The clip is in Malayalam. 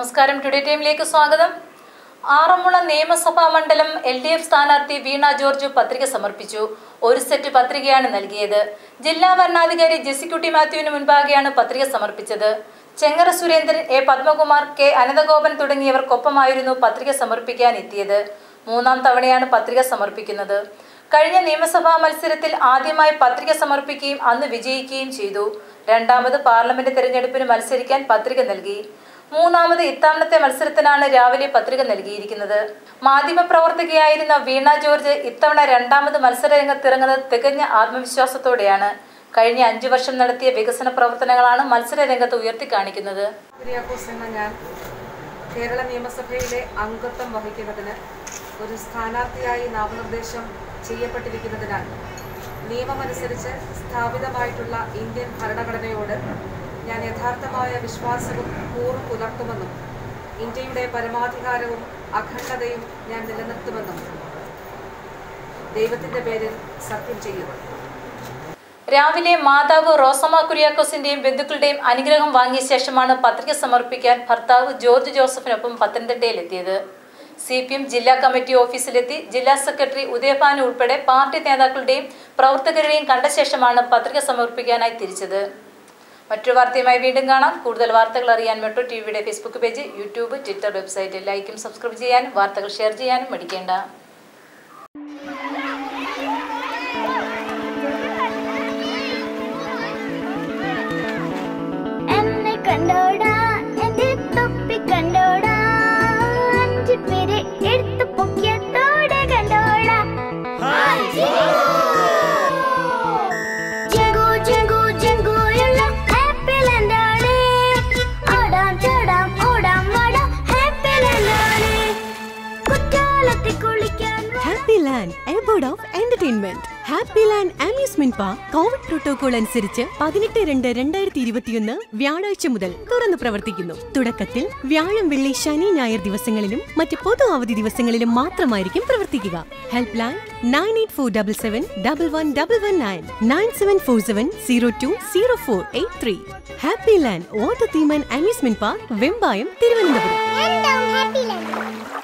നമസ്കാരം ടുഡേ ടൈമിലേക്ക് സ്വാഗതം ആറന്മുള നിയമസഭാ മണ്ഡലം എൽ ഡി എഫ് സ്ഥാനാർത്ഥി വീണ ജോർജ് പത്രിക സമർപ്പിച്ചു ഒരു സെറ്റ് പത്രികയാണ് നൽകിയത് ജില്ലാ വരണാധികാരി ജെസിക്കുട്ടി മാത്യുവിന് മുൻപാകെയാണ് പത്രിക സമർപ്പിച്ചത് ചെങ്ങറ സുരേന്ദ്രൻ എ പത്മകുമാർ കെ അനന്തഗോപൻ തുടങ്ങിയവർക്കൊപ്പമായിരുന്നു പത്രിക സമർപ്പിക്കാൻ എത്തിയത് മൂന്നാം തവണയാണ് പത്രിക സമർപ്പിക്കുന്നത് കഴിഞ്ഞ നിയമസഭാ മത്സരത്തിൽ ആദ്യമായി പത്രിക സമർപ്പിക്കുകയും അന്ന് വിജയിക്കുകയും ചെയ്തു രണ്ടാമത് പാർലമെന്റ് തെരഞ്ഞെടുപ്പിന് മത്സരിക്കാൻ പത്രിക നൽകി മൂന്നാമത് ഇത്തവണത്തെ മത്സരത്തിനാണ് രാവിലെ പത്രിക നൽകിയിരിക്കുന്നത് മാധ്യമപ്രവർത്തകയായിരുന്ന വീണ ജോർജ് ഇത്തവണ രണ്ടാമത് മത്സര രംഗത്തിറങ്ങുന്നത് തികഞ്ഞ ആത്മവിശ്വാസത്തോടെയാണ് കഴിഞ്ഞ അഞ്ചു വർഷം നടത്തിയ വികസന പ്രവർത്തനങ്ങളാണ് മത്സര രംഗത്ത് ഉയർത്തിക്കാണിക്കുന്നത് കുര്യാക്കോസ് എന്ന ഞാൻ കേരള നിയമസഭയിലെ അംഗത്വം വഹിക്കുന്നതിന് ഒരു സ്ഥാനാർത്ഥിയായി നാമനിർദ്ദേശം ചെയ്യപ്പെട്ടിരിക്കുന്നതിനാൽ നിയമമനുസരിച്ച് സ്ഥാപിതമായിട്ടുള്ള ഇന്ത്യൻ ഭരണഘടനയോട് ഞാൻ യഥാർത്ഥമായ വിശ്വാസവും കൂറും പുലർത്തുമെന്നും ഇന്ത്യയുടെ പരമാധികാരവും അഖണ്ഡതയും ഞാൻ നിലനിർത്തുമെന്നും ദൈവത്തിൻ്റെ പേരിൽ സത്യം ചെയ്യുന്നു രാവിലെ മാതാവ് റോസമ്മ കുര്യാക്കോസിന്റെയും ബന്ധുക്കളുടെയും അനുഗ്രഹം വാങ്ങിയ ശേഷമാണ് പത്രിക സമർപ്പിക്കാൻ ഭർത്താവ് ജോർജ് ജോസഫിനൊപ്പം പത്തനംതിട്ടയിലെത്തിയത് സി പി എം ജില്ലാ കമ്മിറ്റി ഓഫീസിലെത്തി ജില്ലാ സെക്രട്ടറി ഉദയഭാനു ഉൾപ്പെടെ പാർട്ടി നേതാക്കളുടെയും പ്രവർത്തകരുടെയും കണ്ട ശേഷമാണ് പത്രിക സമർപ്പിക്കാനായി തിരിച്ചത് മറ്റൊരു വാർത്തയുമായി വീണ്ടും കാണാം കൂടുതൽ വാർത്തകൾ അറിയാൻ മെട്രോ ടി വിയുടെ Facebook page YouTube Twitter website ലൈക്കും സബ്സ്ക്രൈബ് ചെയ്യാനും വാർത്തകൾ ഷെയർ ചെയ്യാനും മടിക്കേണ്ട എന്നെ കണ്ടോടാ എന്റെ തൊപ്പി കണ്ടോടാ അഞ്ചു പേരെ എടുത്തു പൊക്കിയത്തോടെ കണ്ടോടാ ജഗു ജഗു ജഗുയുള്ള ഹാപ്പി ലാൻഡാണ് ഓടാം ചാടാം ഓടാം വാടാം ഹാപ്പി ലാൻഡാണ് കുറ്റാലത്തിൽ കുളിക്കാൻ വാ. Happy land airport of entertainment happy land amusement park covid protocol അനുസരിച്ച് പതിനെട്ട് രണ്ട് രണ്ടായിരത്തി ഇരുപത്തിയൊന്ന് വ്യാഴാഴ്ച മുതൽ തുറന്നു പ്രവർത്തിക്കുന്നു തുടക്കത്തിൽ വ്യാഴം വെള്ളി ശനി ഞായർ ദിവസങ്ങളിലും മറ്റ് പൊതു അവധി ദിവസങ്ങളിലും മാത്രമായിരിക്കും പ്രവർത്തിക്കുക helpline nine eight four double seven double one double one nine nine seven four seven zero two zero four eight three happy land water theme and amusement park Vembayam Thiruvananthapuram എന്താവും ഹാപ്പി ലാൻഡ്